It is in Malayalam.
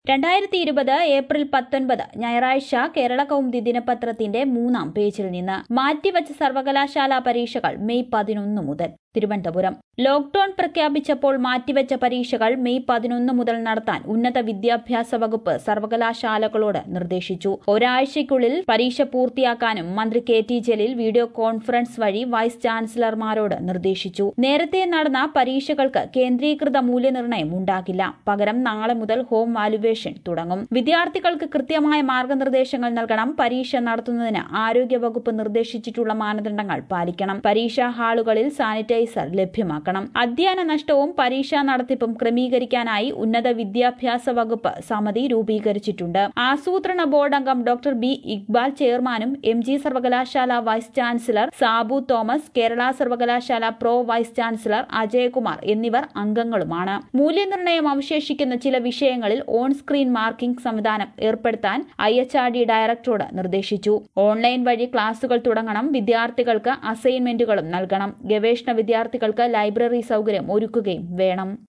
രണ്ടായിരത്തി ഇരുപത് ഏപ്രിൽ പത്തൊൻപത് ഞായറാഴ്ച കേരള കൗമുദി ദിനപത്രത്തിന്റെ മൂന്നാം പേജിൽ നിന്ന് മാറ്റിവച്ച സർവകലാശാല പരീക്ഷകൾ മെയ് പതിനൊന്ന് മുതൽ തിരുവനന്തപുരം ലോക്ഡൌൺ പ്രഖ്യാപിച്ചപ്പോൾ മാറ്റിവെച്ച പരീക്ഷകൾ മെയ് പതിനൊന്ന് മുതൽ നടത്താൻ ഉന്നത വിദ്യാഭ്യാസ വകുപ്പ് സർവകലാശാലകളോട് നിർദ്ദേശിച്ചു ഒരാഴ്ചയ്ക്കുള്ളിൽ പരീക്ഷ പൂർത്തിയാക്കാനും മന്ത്രി K T Jaleel video conference വഴി വൈസ് ചാൻസലർമാരോട് നിർദ്ദേശിച്ചു നേരത്തെ നടന്ന പരീക്ഷകൾക്ക് കേന്ദ്രീകൃത മൂല്യനിർണ്ണയം ഉണ്ടാകില്ല പകരം നാളെ മുതൽ ഹോം വാലുവേഷൻ തുടങ്ങും വിദ്യാർത്ഥികൾക്ക് കൃത്യമായ മാർഗനിർദ്ദേശങ്ങൾ നൽകണം പരീക്ഷ നടത്തുന്നതിന് ആരോഗ്യവകുപ്പ് നിർദ്ദേശിച്ചിട്ടുള്ള മാനദണ്ഡങ്ങൾ പാലിക്കണം പരീക്ഷാ ഹാളുകളിൽ സാനിറ്റൈസർ ലഭ്യമാക്കണം അധ്യയന നഷ്ടവും പരീക്ഷാ നടത്തിപ്പും ക്രമീകരിക്കാനായി ഉന്നത വിദ്യാഭ്യാസ വകുപ്പ് സമിതി രൂപീകരിച്ചിട്ടുണ്ട് ആസൂത്രണ ബോർഡ് അംഗം ഡോക്ടർ ബി ഇക്ബാൽ ചെയർമാനും എം ജി സർവകലാശാല വൈസ് ചാൻസലർ സാബു തോമസ് കേരള സർവകലാശാല പ്രോ വൈസ് ചാൻസലർ അജയകുമാർ എന്നിവർ അംഗങ്ങളുമാണ് മൂല്യനിർണ്ണയം അവശേഷിക്കുന്ന ചില വിഷയങ്ങളിൽ ഓൺ സ്ക്രീൻ മാർക്കിംഗ് സംവിധാനം ഏർപ്പെടുത്താൻ ഐ എച്ച് ആർ ഡി ഡയറക്ടറോട് നിർദ്ദേശിച്ചു ഓൺലൈൻ വഴി ക്ലാസുകൾ തുടങ്ങണം വിദ്യാർത്ഥികൾക്ക് അസൈൻമെന്റുകളും നൽകണം ഗവേഷണ വിദ്യാർത്ഥികൾക്ക് ലൈബ്രറി സൗകര്യം ഒരുക്കുകയും വേണം